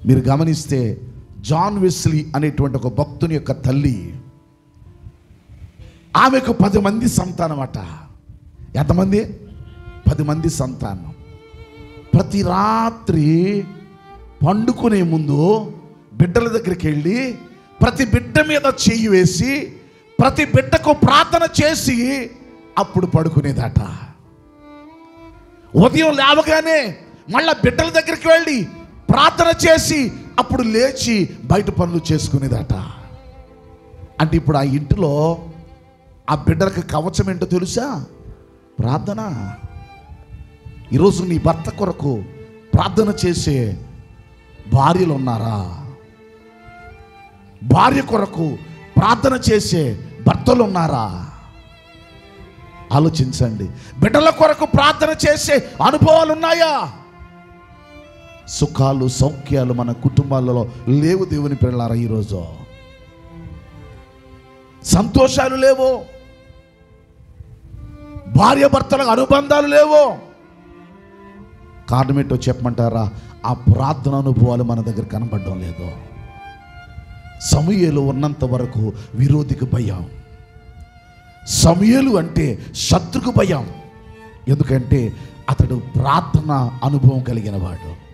మీరు గమనిస్తే John Wesley అనేటువంటి ఒక భక్తుని యొక్క తల్లి ఆమెకు పది మంది సంతానం అట ఎంతమంది పది మంది సంతానం ప్రతి రాత్రి పండుకునే ముందు బిడ్డల దగ్గరికి వెళ్ళి ప్రతి బిడ్డ మీద చెయ్యి వేసి ప్రతి బిడ్డకు ప్రార్థన చేసి అప్పుడు పడుకునేదట ఉదయం లేవగానే మళ్ళా బిడ్డల దగ్గరికి వెళ్ళి ప్రార్థన చేసి అప్పుడు లేచి బయట పనులు చేసుకునేదట అంటే ఇప్పుడు ఆ ఇంటిలో ఆ బిడ్డలకు కవచం ఏంటో తెలుసా ప్రార్థన ఈరోజు నీ భర్త కొరకు ప్రార్థన చేసే భార్యలు ఉన్నారా భార్య కొరకు ప్రార్థన చేసే భర్తలు ఉన్నారా ఆలోచించండి బిడ్డల కొరకు ప్రార్థన చేసే అనుభవాలు ఉన్నాయా సుఖాలు సౌఖ్యాలు మన కుటుంబాలలో లేవు దేవుని పిల్లలారా ఈరోజు సంతోషాలు లేవు భార్య భర్తలకు అనుబంధాలు లేవు కారణం ఏంటో చెప్పమంటారా ఆ ప్రార్థన అనుభవాలు మన దగ్గర కనబడడం లేదు సమూయేలు ఉన్నంత వరకు విరోధికి భయం సమూయేలు అంటే శత్రుకు భయం ఎందుకంటే అతడు ప్రార్థన అనుభవం కలిగిన వాడు